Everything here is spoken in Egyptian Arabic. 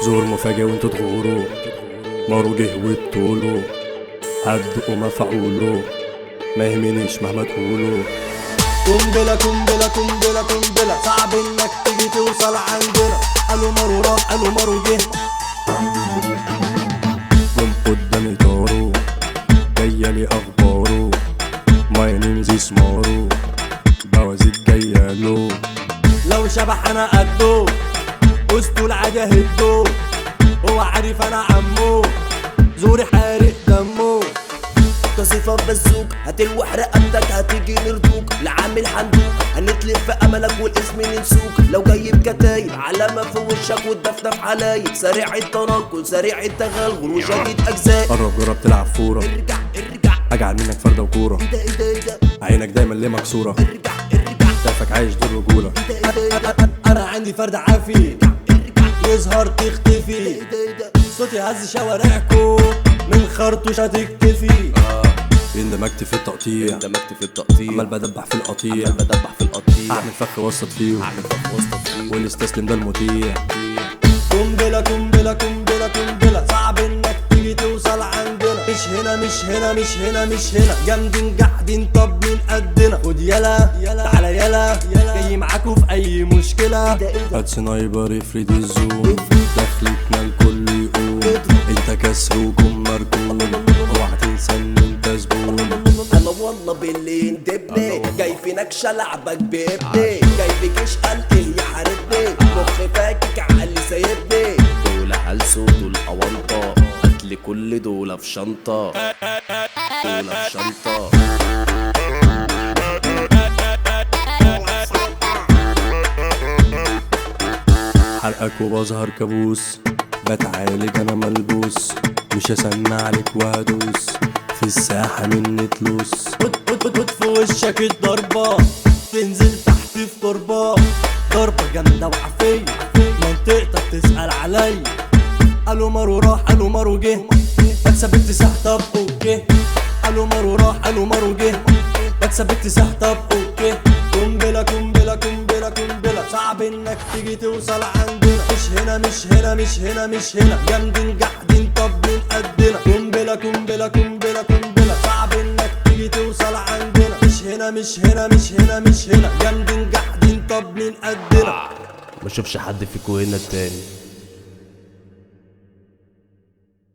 ظهور مفاجئ وانتوا تغوروا مارو جه وبطوله هتدقوا مفعوله ما يهمنيش مهما تقولوا قنبلة قنبلة قنبلة قنبلة صعب انك تيجي توصل عندنا قالوا مارو راح قالوا مارو جه جم قدامي طاروا جاية لي اخباره ماي نيم زي سمارو بوازيك جاية له لو شبح انا قده وسطه العادي هده هو عارف انا عمو زوري حارق دمه تصيفة بزوك هتلوح رقبتك هتيجي نردوك لعامل حندوق هنتلف في املك والاسم ننسوك لو جاي بكتايب علامة في وشك والدفدف حلايب سريع التنقل سريع التغلغل وشديد اجزاء قرب جرب تلعب فورة ارجع ارجع اجعل منك فردة وكورة ايه ده ايه ده ايه ده عينك دايما ليه مكسورة ارجع ارجع شايفك عايش دور رجولة ايه ده ايه ده انا عندي فرد عافي يظهر تختفي ايه ده ايه ده صوتي هز شوارعكو من خرطوش هتكتفي اندمجت في التقطيع اندمجت في التقطيع عمال بدبح في القطيع عمال بدبح في القطيع اعمل فخ وسط فيه اعمل فخ وسط فيه واللي استسلم ده المطيع قنبلة قنبلة قنبلة قنبلة صعب انك تيجي توصل عندنا مش هنا مش هنا مش هنا مش هنا جامدين قاعدين طب مين قدنا خد يلا يلا تعالى يلا يلا جاي معاكوا في اي مشكلة ده ايه ده هات سنايبر يفرد الزوم دخلتنا الكل يقوم انت كسروكم مركون اوعى تنسى ان انت زبون انا والله باللي يندبني جاي في نكشه لعبك بابني جاي بجيش قال ايه يحاربني مخ فاكك عقلي سايبني دول هلسو دول اونطه هاتلي كل دول في شنطه دول في شنطه حرقك وبظهر كابوس بتعالج انا ملبوس مش هسمع عليك وهدوس في الساحة مني تلوس خد خد خد خد في وشك الضربة تنزل تحت في تربة ضربة جامدة وعافية منطقتك تسأل عليا قالوا مارو راح قالوا مارو جه بكسب اكتساح طب اوكي قالوا مارو راح قالوا مارو جه بكسب اكتساح طب اوكي قنبلة قنبلة قنبلة قنبلة صعب انك تيجي توصل عندنا مش هنا مش هنا مش هنا مش هنا جامدين قاعدين طب مين قدنا قنبلة قنبلة قنبلة قنبلة صعب انك تيجي توصل عندنا مش هنا مش هنا مش هنا مش هنا جامدين قاعدين طب مين قدنا ما اشوفش حد فيكو هنا تاني